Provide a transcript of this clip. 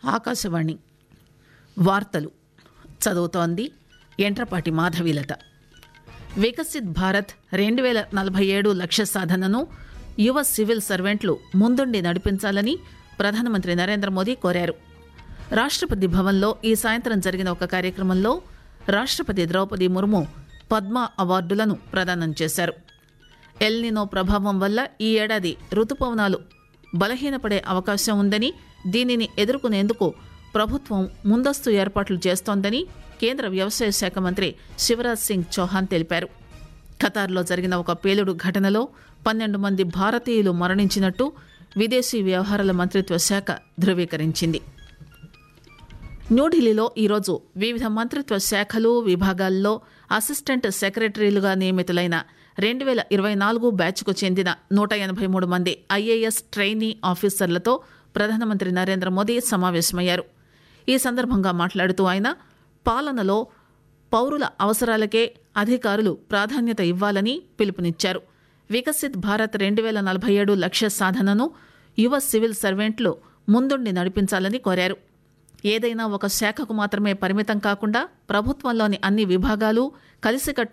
ఆకాశవాణి వార్తలు చదువుతోంది ఎంట్రపాటి మాధవీలత వికసిత్ భారత్ రెండు వేల నలభై ఏడు లక్ష్య సాధనను యువ సివిల్ సర్వెంట్లు ముందుండి నడిపించాలని ప్రధానమంత్రి నరేంద్ర మోదీ కోరారు రాష్ట్రపతి భవన్లో ఈ సాయంత్రం జరిగిన ఒక కార్యక్రమంలో రాష్ట్రపతి ద్రౌపది ముర్ము పద్మ అవార్డులను ప్రదానం చేశారు ఎల్నినో ప్రభావం వల్ల ఈ ఏడాది రుతుపవనాలు బలహీనపడే అవకాశం ఉందని దీనిని ఎదుర్కొనేందుకు ప్రభుత్వం ముందస్తు ఏర్పాట్లు చేస్తోందని కేంద్ర వ్యవసాయ శాఖ మంత్రి శివరాజ్ సింగ్ చౌహాన్ తెలిపారు ఖతార్లో జరిగిన ఒక పేలుడు ఘటనలో పన్నెండు మంది భారతీయులు మరణించినట్టు విదేశీ వ్యవహారాల మంత్రిత్వ శాఖ ధృవీకరించింది న్యూఢిల్లీలో ఈరోజు వివిధ మంత్రిత్వ శాఖలు విభాగాల్లో అసిస్టెంట్ సెక్రటరీలుగా నియమితులైన రెండు వేల ఇరవై నాలుగు బ్యాచ్కు చెందిన నూట ఎనభై మూడు మంది ఐఏఎస్ ట్రైనీ ఆఫీసర్లతో ప్రధానమంత్రి నరేంద్ర మోదీ సమావేశమయ్యారు ఈ సందర్భంగా మాట్లాడుతూ ఆయన పాలనలో పౌరుల అవసరాలకే అధికారులు ప్రాధాన్యత ఇవ్వాలని పిలుపునిచ్చారు వికసిత్ భారత్ రెండు వేల నలభై ఏడు లక్ష్య సాధనను యువ సివిల్ సర్వెంట్లు ముందుండి నడిపించాలని కోరారు ఏదైనా ఒక శాఖకు మాత్రమే పరిమితం కాకుండా ప్రభుత్వంలోని అన్ని విభాగాలు కలిసికట్టుగా